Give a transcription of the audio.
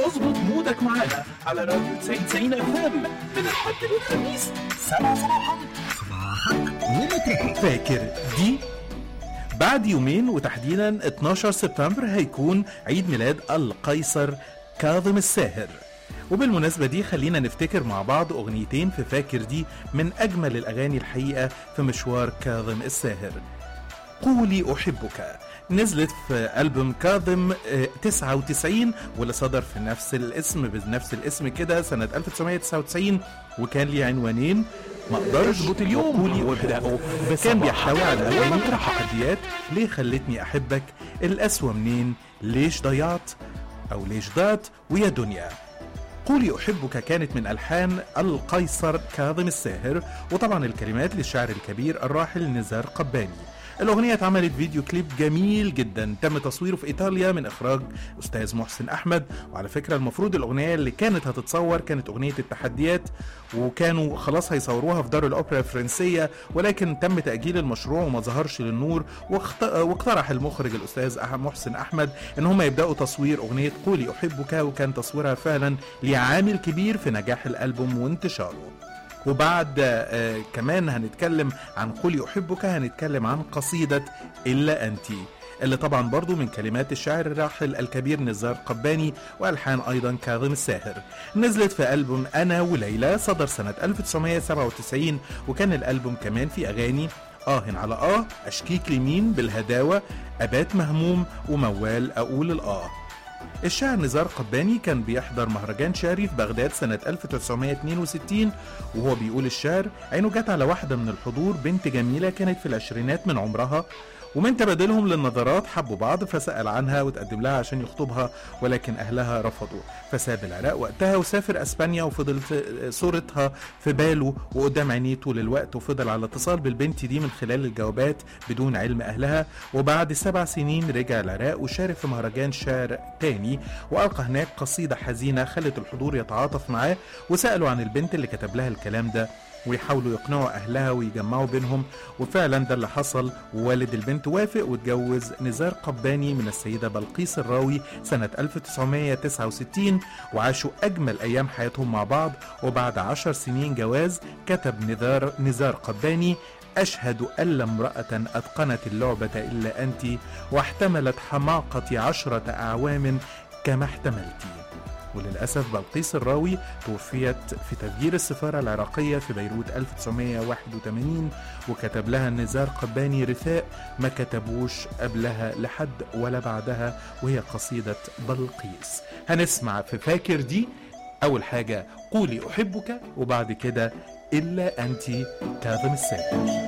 اظبط مودك معانا على راديو 99 اف ام من الحد للخميس 7 صباحا فاكر دي بعد يومين وتحديدا 12 سبتمبر هيكون عيد ميلاد القيصر كاظم الساهر وبالمناسبة دي خلينا نفتكر مع بعض أغنيتين في فاكر دي من أجمل الأغاني الحقيقة في مشوار كاظم الساهر قولي أحبك نزلت في ألبوم كاظم آه، 99 واللي صدر في نفس الاسم بنفس الاسم كده سنة 1999 وكان ليه عنوانين ما اقدرش اظبط اليوم وقولي وابدأه أحبك. كان بيحتوي على بصباح اغاني ومطرح. تحديات ليه خلتني احبك القسوه منين ليش ضيعت او ليش ضعت ويا دنيا قولي أحبك كانت من ألحان القيصر كاظم الساهر وطبعا الكلمات للشاعر الكبير الراحل نزار قباني الأغنية اتعملت فيديو كليب جميل جدا تم تصويره في إيطاليا من إخراج أستاذ محسن أحمد وعلى فكرة المفروض الأغنية اللي كانت هتتصور كانت أغنية التحديات وكانوا خلاص هيصوروها في دار الأوبرا الفرنسية ولكن تم تأجيل المشروع وما ظهرش للنور واخت- واقترح المخرج الأستاذ أح- محسن أحمد إن هم يبدأوا تصوير أغنية قولي أحبك وكان تصويرها فعلا ليه عامل كبير في نجاح الألبوم وانتشاره وبعد آه كمان هنتكلم عن قولي أحبك هنتكلم عن قصيدة إلا أنتي اللي طبعا برضو من كلمات الشاعر الراحل الكبير نزار قباني والحان ايضا كاظم الساهر نزلت في البوم انا وليلى صدر سنه 1997 وكان الالبوم كمان فيه اغاني آه على آه أشكيك لمين بالهداوة أبات مهموم وموال أقول الآه الشاعر نزار قباني كان بيحضر مهرجان شعري في بغداد سنة 1962 وهو بيقول الشعر عينه جت على واحدة من الحضور بنت جميلة كانت في العشرينات من عمرها ومن تبادلهم للنظرات حبوا بعض فسأل عنها وتقدم لها عشان يخطبها ولكن أهلها رفضوا فساب العراق وقتها وسافر أسبانيا وفضلت صورتها في باله وقدام عينيه طول الوقت وفضل على اتصال بالبنت دي من خلال الجوابات بدون علم أهلها وبعد سبع سنين رجع العراق وشارك في مهرجان شعر تاني وألقى هناك قصيدة حزينة خلت الحضور يتعاطف معاه وسألوا عن البنت اللي كتب لها الكلام ده ويحاولوا يقنعوا أهلها ويجمعوا بينهم وفعلا ده اللي حصل ووالد البنت وافق واتجوز نزار قباني من السيدة بلقيس الراوي سنة 1969 وعاشوا أجمل أيام حياتهم مع بعض وبعد عشر سنين جواز كتب نزار, نزار قباني أشهد ألا امرأة أتقنت اللعبة إلا أنت واحتملت حماقتي عشرة أعوام كما احتملتِ وللأسف بلقيس الراوي توفيت في تفجير السفارة العراقية في بيروت 1981 وكتب لها النزار قباني رثاء ما كتبوش قبلها لحد ولا بعدها وهي قصيدة بلقيس هنسمع في فاكر دي أول حاجة قولي أحبك وبعد كده إلا أنت كاظم الساهر